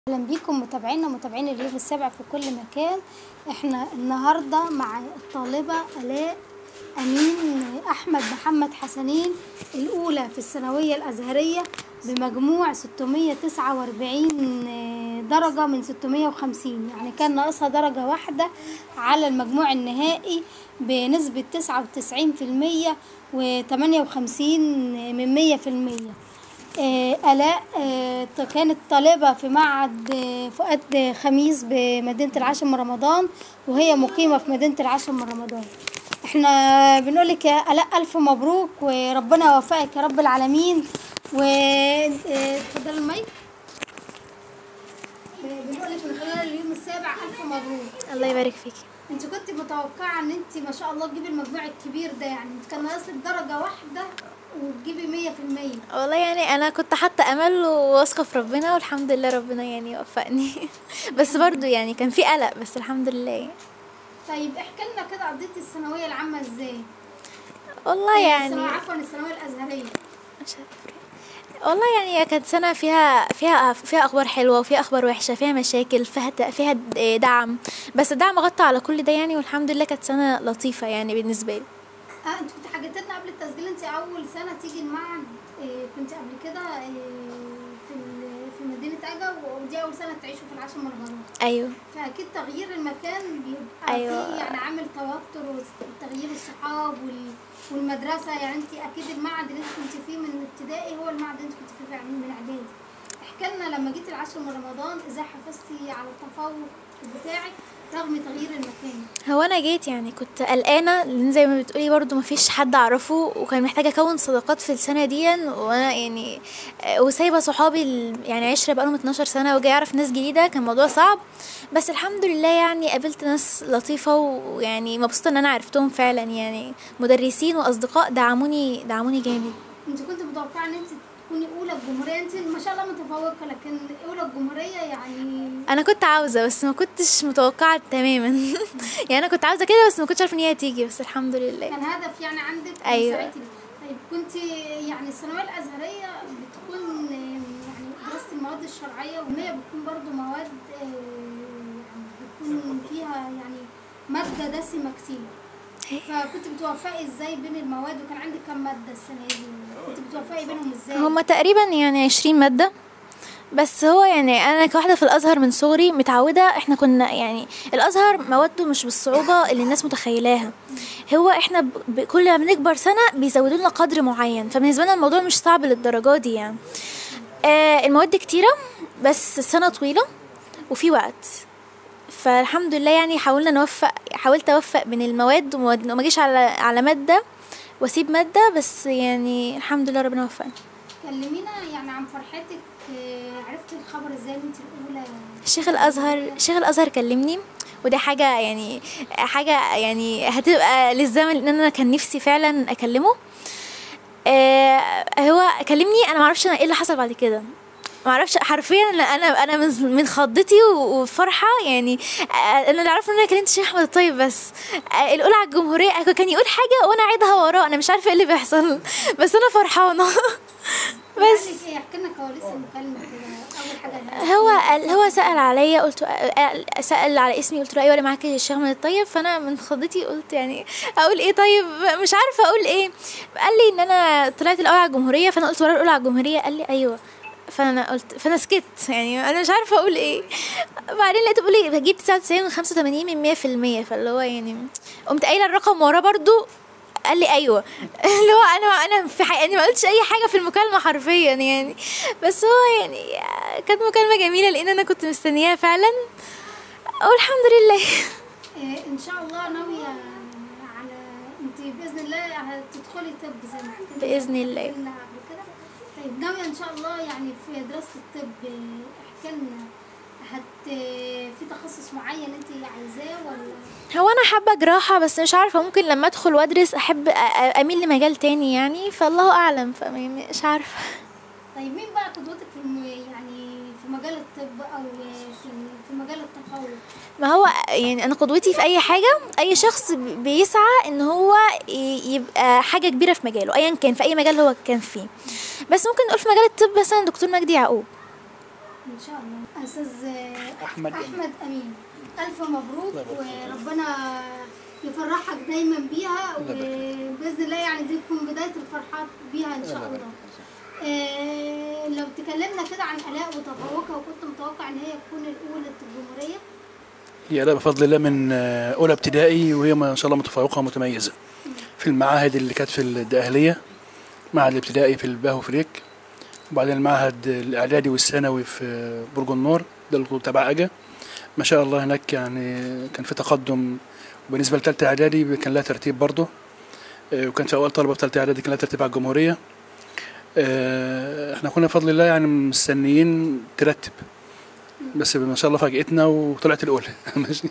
اهلا بيكم متابعينا متابعين اليوم السابع في كل مكان احنا النهارده مع الطالبه الاء امين احمد محمد حسنين الاولى في الثانويه الازهريه بمجموع 649 درجه من 650 يعني كان ناقصها درجه واحده على المجموع النهائي بنسبه 99% و58 من 100% آه، آلاء آه، كانت طالبة في معهد آه، فؤاد خميس بمدينة العاشر من رمضان وهي مقيمة في مدينة العاشر من رمضان احنا بنقول لك يا آلاء ألف مبروك وربنا يوفقك يا رب العالمين و اتفضل المايك بنقول لك من خلال اليوم السابع ألف مبروك الله يبارك فيكي انت كنت متوقعة ان انت ما شاء الله تجيبي المجموع الكبير ده يعني انت كان ناقصك درجة واحدة وتجيبي مية في المية والله يعني انا كنت حاطه امل وواثقه في ربنا والحمد لله ربنا يعني وفقني بس برضو يعني كان في قلق بس الحمد لله طيب احكي لنا كده قضيتي الثانويه العامه ازاي والله يعني الثانوية- عفوا الثانويه الازهريه مش هتفرق. والله يعني هي كانت سنة فيها فيها فيها أخبار حلوة وفيها أخبار وحشة فيها مشاكل فيها ت- فيها د- دعم بس الدعم غطى على كل ده يعني والحمد لله كانت سنة لطيفة يعني بالنسبة لي اه انت كنت حكيت لنا قبل التسجيل انت اول سنه تيجي المعهد اه كنت قبل كده اه في ال- في مدينه اجا ودي اول سنه تعيشوا في العاشر من رمضان أيوه فاكيد تغيير المكان بيبقى أيوة. فيه يعني عامل توتر وتغيير الصحاب وال والمدرسه يعني انت اكيد المعهد اللي انت كنت فيه من ابتدائي هو المعهد اللي انت كنت فيه فعلا من اعدادي احكي لنا لما جيتي العاشر من رمضان ازاي حافظتي على التفوق بتاعك رغم تغيير المكان هو انا جيت يعني كنت قلقانه لان زي ما بتقولي برضو ما فيش حد اعرفه وكان محتاجه اكون صداقات في السنه دي وانا يعني آه، وسايبه صحابي ال- يعني عشره بقالهم 12 سنه وجاي اعرف ناس جديده كان موضوع صعب بس الحمد لله يعني قابلت ناس لطيفه ويعني مبسوطه ان انا عرفتهم فعلا يعني مدرسين واصدقاء دعموني دعموني جامد انت كنت متوقعه ان انت تكوني اولى الجمهوريه انت ما شاء الله متفوقه لكن اولى الجمهوريه يعني انا كنت عاوزه بس ما كنتش متوقعه تماما يعني انا كنت عاوزه كده بس ما كنتش عارفه ان هي هتيجي بس الحمد لله كان هدف يعني عندك أيوة. وسعيتي ليه. طيب كنت يعني الثانويه الازهريه بتكون يعني دراسه المواد الشرعيه وهي بتكون برضو مواد آه، يعني بتكون فيها يعني ماده دسمه كتير فكنت بتوفقي ازاي بين المواد وكان عندك كم ماده السنه دي كنت بتوفقي بينهم ازاي هما تقريبا يعني عشرين مادة بس هو يعني انا كواحده في الازهر من صغري متعوده احنا كنا يعني الازهر مواده مش بالصعوبه اللي الناس متخيلاها هو احنا ب- ب- كل ما بنكبر سنه بيزودوا لنا قدر معين فبالنسبه لنا الموضوع مش صعب للدرجه دي يعني آه المواد كتيره بس السنه طويله وفي وقت فالحمد لله يعني حاولنا نوفق حاولت اوفق بين المواد وما وما اجيش على على ماده واسيب ماده بس يعني الحمد لله ربنا وفقني كلمينا يعني عن فرحتك آه، عرفتي الخبر ازاي ان انت الاولى شيخ الازهر شيخ الازهر كلمني وده حاجه يعني حاجه يعني هتبقى للزمن لان انا كان نفسي فعلا اكلمه آه هو كلمني انا معرفش انا ايه اللي حصل بعد كده معرفش حرفيا انا انا انا من من خضتي و- وفرحه يعني آه، انا اللي عارفه ان انا كلمت الشيخ احمد الطيب بس آه، الاولى على الجمهوريه هو كان يقول حاجه وانا اعيدها وراه انا مش عارفه ايه اللي بيحصل بس انا فرحانه بس بس ايه احكي لنا كواليس المكالمه كده اول حاجه هو قال هو سأل عليا قلت قال- سأل على اسمي قلت له ايوه انا معاك الشيخ احمد الطيب فانا من خضتي قلت يعني اقول ايه طيب مش عارفه اقول ايه قال لي ان انا طلعت الاول على الجمهوريه فانا قلت ورا الاولى على الجمهوريه قال لي ايوه فانا قلت فانا سكت يعني انا مش عارفه اقول ايه بعدين لقيته بيقول لي بجيب 99 من 85 من 100% فاللي هو يعني قمت قايله الرقم وراه برضو قال لي ايوه اللي هو انا انا في حقيقة يعني ما قلتش اي حاجه في المكالمه حرفيا يعني بس هو يعني كانت مكالمه جميله لان انا كنت مستنياها فعلا والحمد لله إيه ان شاء الله ناويه على انت باذن الله هتدخلي طب زي ما حكيت بإذن الله. قلنا قبل كده طيب ناويه ان شاء الله يعني في دراسه الطب إيه، احكي لنا هت في تخصص معين انت عايزاه ولا هو انا حابه جراحه بس مش عارفه ممكن لما ادخل وادرس احب أ- أ- اميل لمجال تاني يعني فالله اعلم فمش عارفه طيب مين بقى قدوتك في الم... يعني في مجال الطب او في في مجال التفوق ما هو يعني انا قدوتي في اي حاجه اي شخص ب- بيسعى ان هو ي- يبقى حاجه كبيره في مجاله ايا كان في اي مجال هو كان فيه بس ممكن نقول في مجال الطب مثلا دكتور مجدي يعقوب ان شاء الله استاذ آه، أحمد أمين. احمد امين الف مبروك الله يبارك وربنا يفرحك دايما بيها الله يبارك وباذن الله يعني دي تكون بدايه الفرحات بيها ان شاء الله الله يبارك آه، لو تكلمنا كده عن الاء وتفوقها وكنت متوقع ان هي تكون الاولى الجمهوريه هي لا بفضل الله من آه، اولى ابتدائي وهي ما شاء الله متفوقه ومتميزه في المعاهد اللي كانت في الدقهليه معهد الابتدائي في الباهو فريك وبعدين المعهد الاعدادي والثانوي في برج النور ده اللي تبع اجا ما شاء الله هناك يعني كان في تقدم وبالنسبه لثالثه اعدادي كان لها ترتيب برضه آه، وكان في اول طلبه في ثالثه اعدادي كان لها ترتيب على الجمهوريه آه، احنا كنا بفضل الله يعني مستنيين ترتب بس ما شاء الله فاجئتنا وطلعت الاولى ماشي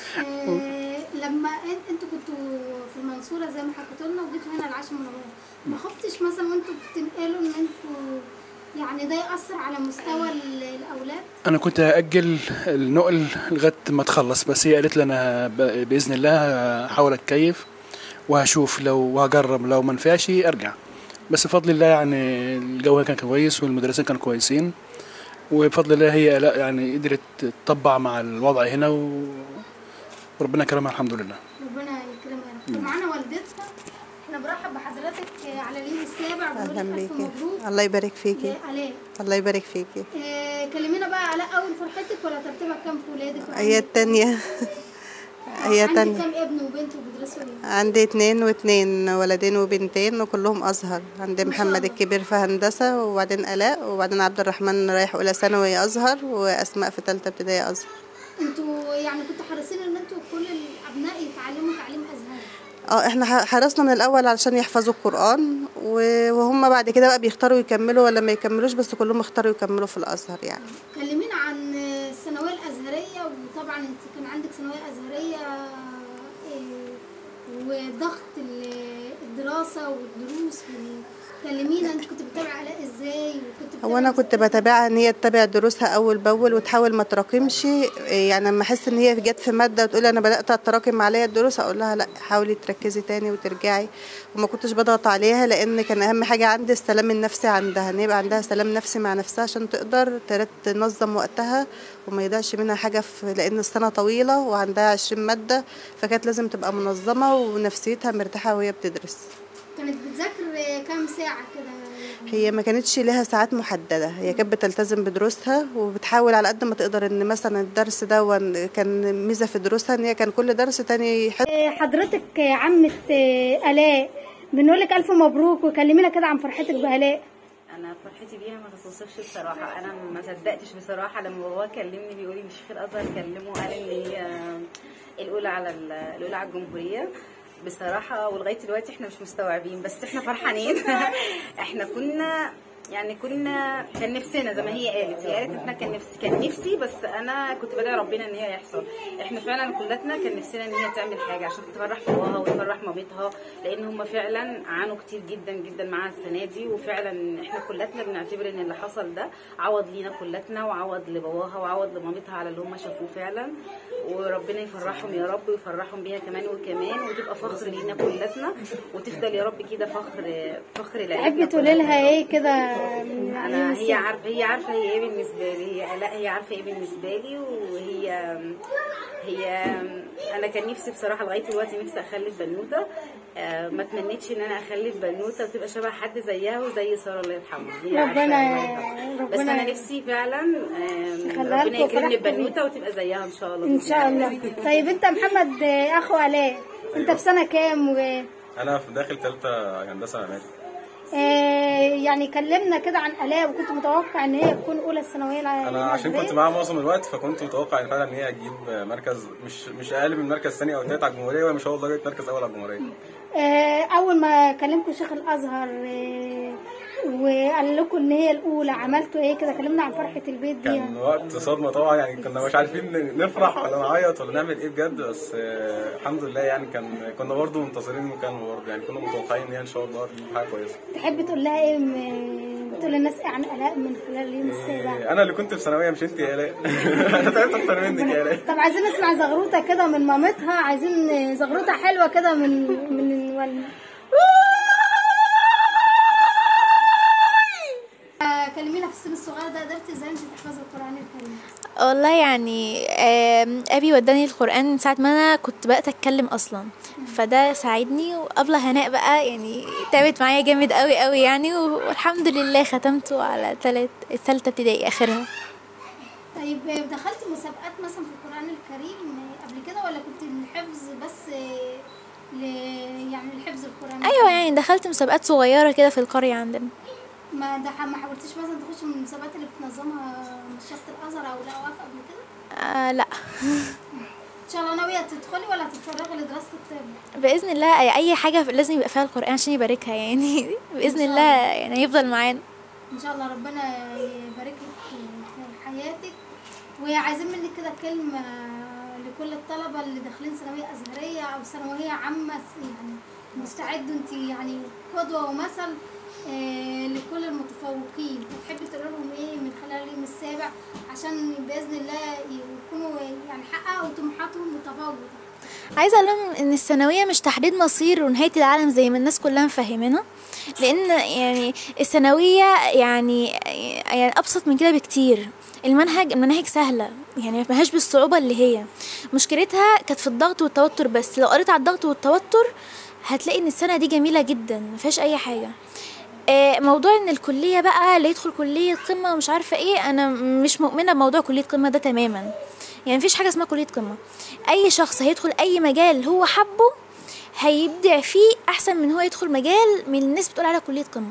آه، لما أن- انتوا كنتوا في المنصوره زي ما حكيتوا لنا وجيتوا هنا العاشر من رمضان ما خفتش مثلا وانتوا بتنقلوا ان انتوا يعني ده ياثر على مستوى ال- الاولاد انا كنت هاجل النقل لغايه ما تخلص بس هي قالت لي انا ب- باذن الله هحاول اتكيف وهشوف لو وهجرب لو ما نفعش ارجع بس بفضل الله يعني الجو كان كويس والمدرسين كانوا كويسين وبفضل الله هي لا يعني قدرت تطبع مع الوضع هنا و... وربنا كرمها الحمد لله ربنا يكرمها يا رب معانا والدتها احنا برحب بحضرتك على اليوم السابع وبنقول اهلا لك الف بيكي مبروك الله يبارك فيكي يا الاء الله يبارك فيكي آه، كلمينا بقى على اول فرحتك ولا ترتيبك كام في ولادك هي التانية هي عندك تانية كام ابن وبنت وبيدرسوا ايه عندي اتنين واتنين ولدين وبنتين وكلهم ازهر عندي ما شاء محمد الله. الكبير في هندسة وبعدين الاء وبعدين عبد الرحمن رايح اولى ثانوي ازهر واسماء في تالتة ابتدائي ازهر انتوا يعني كنتوا حريصين ان انتوا كل الابناء يتعلموا تعليم ازهري اه احنا ح- حرصنا من الاول علشان يحفظوا القرآن و- وهم بعد كده بقى بيختاروا يكملوا ولا ما يكملوش بس كلهم اختاروا يكملوا في الازهر يعني كلمينا عن الثانويه الازهريه وطبعا انت كان عندك ثانويه ازهريه إيه، وضغط ال- الدراسه والدروس وال- كلمينا انت كنت بتتابعي الاء ازاي وكنت هو انا بتتابعي كنت بتابعها ان هي تتابع دروسها اول باول وتحاول ما تراكمش إيه يعني لما احس ان هي جت في ماده وتقول انا بدات اتراكم عليا الدروس اقول لها لا حاولي تركزي تاني وترجعي وما كنتش بضغط عليها لان كان اهم حاجه عندي السلام النفسي عندها ان يبقى عندها سلام نفسي مع نفسها عشان تقدر ترت- تنظم وقتها وما يضيعش منها حاجه في لان السنه طويله وعندها 20 ماده فكانت لازم تبقى منظمه ونفسيتها مرتاحه وهي بتدرس كانت بتذاكر كام ساعه كده هي ما كانتش لها ساعات محددة هي كانت بتلتزم بدروسها وبتحاول على قد ما تقدر ان مثلا الدرس ده ون- كان ميزة في دروسها ان هي كان كل درس تاني حلو إيه، حضرتك عمة إيه، الاء بنقول لك الف مبروك وكلمينا كده عن فرحتك بالاء انا فرحتي بيها ما تتوصفش بصراحه انا ما صدقتش بصراحه لما بابا كلمني بيقول لي شيخ الازهر كلمه قال ان هي الاولى على ال- الاولى على الجمهوريه بصراحه ولغايه دلوقتي احنا مش مستوعبين بس احنا فرحانين احنا كنا يعني كنا كان نفسنا زي ما هي قالت هي قالت احنا كان نفسي كان نفسي بس انا كنت بدعي ربنا ان هي يحصل احنا فعلا كلتنا كان نفسنا ان هي تعمل حاجه عشان تفرح باباها وتفرح مامتها لان هم فعلا عانوا كتير جدا جدا معاها السنه دي وفعلا احنا كلتنا بنعتبر ان اللي حصل ده عوض لينا كلتنا وعوض لباباها وعوض لمامتها على اللي هم شافوه فعلا وربنا يفرحهم يا رب ويفرحهم بيها كمان وكمان وتبقى فخر لينا كلتنا وتفضل يا رب كده فخر فخر لعيلتنا تحبي تقولي كلنا. لها ايه كده من انا أيام هي السنة؟ عارفه هي عارفه هي ايه بالنسبه لي هي لا هي عارفه ايه بالنسبه لي وهي هي انا كان نفسي بصراحه لغايه دلوقتي نفسي اخلف بنوته آه، ما تمنيتش ان انا اخلف بنوته وتبقى شبه حد زيها وزي ساره الله يرحمها هي عارفة ربنا- الله يرحمها. بس ربنا- انا نفسي فعلا آم، يخليها ربنا لكم يكرمني وفرحكم ببنوته وتبقى زيها ان شاء الله ان شاء الله طيب انت محمد آه، اخو الاء انت في سنه كام و انا في داخل ثالثه هندسه معماري آه، يعني كلمنا كده عن الاء وكنت متوقع ان هي تكون اولى الثانويه الع- انا عشان العزبية. كنت معاها معظم الوقت فكنت متوقع ان فعلا ان هي هتجيب مركز مش مش اقل من مركز ثاني او ثالث على الجمهوريه وهي ما شاء الله جابت مركز اول على الجمهوريه آه، اول ما كلمكم شيخ الازهر آه، وقال لكم ان هي الاولى عملتوا ايه كده كلمنا عن فرحه البيت دي كان وقت صدمه طبعا يعني كنا مش عارفين نفرح ولا نعيط ولا نعمل ايه بجد بس آه، الحمد لله يعني كان كنا برضو منتظرين المكالمه برضو يعني كنا متوقعين ان هي ان شاء الله تجيب حاجه كويسه تحب تقول لها ايه م- بتقول للناس ايه عن الاء من خلال اليوم السابع آه، انا اللي كنت في ثانويه مش انت يا الاء انا تعبت اكتر منك يا الاء طب عايزين نسمع زغروطه كده من مامتها عايزين زغروطه حلوه كده من من الولد آه، كلمينا في السن الصغير ده قدرت ازاي انت تحفظي القران الكريم والله يعني آم، ابي وداني القران من ساعه ما انا كنت بقيت اتكلم اصلا فده ساعدني وابله هناء بقى يعني تعبت معايا جامد قوي قوي يعني والحمد لله ختمته على تلت الثالثه ابتدائي اخرها طيب دخلتي مسابقات مثلا في القران الكريم قبل كده ولا كنت الحفظ بس ل... يعني الحفظ القران ايوه يعني دخلت مسابقات صغيره كده في القريه عندنا ما ده ما حاولتيش مثلا تخشي من المسابقات اللي بتنظمها مشيخة الازهر او الاوقاف قبل كده آه لا ان شاء الله ناويه تدخلي ولا تتفرغي لدراسه الطب باذن الله اي حاجه لازم يبقى فيها القران عشان يباركها يعني باذن شاء الله يعني هيفضل معانا ان شاء الله ربنا يبارك لك في حياتك وعايزين منك كده كلمه لكل الطلبه اللي داخلين ثانويه ازهريه او ثانويه عامه يعني مستعدوا انت يعني قدوه ومثل آه، لكل المتفوقين تحبي تقول لهم ايه من خلال اليوم السابع عشان باذن الله يكونوا يعني حققوا طموحاتهم وتفوقوا عايزه اقول لهم ان الثانويه مش تحديد مصير ونهايه العالم زي ما الناس كلها مفهمينها لان يعني الثانويه يعني يعني ابسط من كده بكتير المنهج المناهج سهله يعني ما فيهاش بالصعوبه اللي هي مشكلتها كانت في الضغط والتوتر بس لو قريت على الضغط والتوتر هتلاقي ان السنه دي جميله جدا ما فيهاش اي حاجه آه، موضوع ان الكليه بقى اللي يدخل كليه قمه ومش عارفه ايه انا مش مؤمنه بموضوع كليه قمه ده تماما يعني مفيش حاجه اسمها كليه قمه اي شخص هيدخل اي مجال هو حبه هيبدع فيه احسن من هو يدخل مجال من الناس بتقول عليها كليه قمه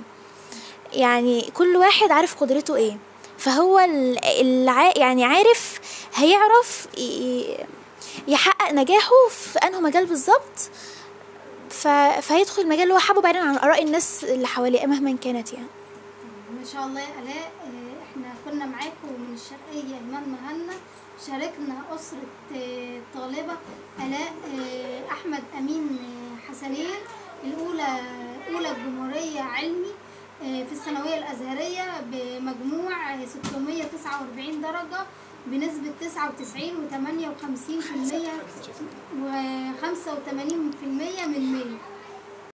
يعني كل واحد عارف قدرته ايه فهو ال- الع... يعني عارف هيعرف ي- يحقق نجاحه في انه مجال بالظبط ف... فهيدخل المجال اللي هو حابه بعيدا عن اراء الناس اللي حواليه مهما كانت يعني ما شاء الله يا الاء آه، احنا كنا معاكم من الشرقيه ايمان مهنا شاركنا اسره آه، طالبه الاء آه، احمد امين آه، حسنين الاولى اولى الجمهوريه علمي آه، في الثانويه الازهريه بمجموع آه، 649 درجه بنسبة 99 و 58% و 85% من 100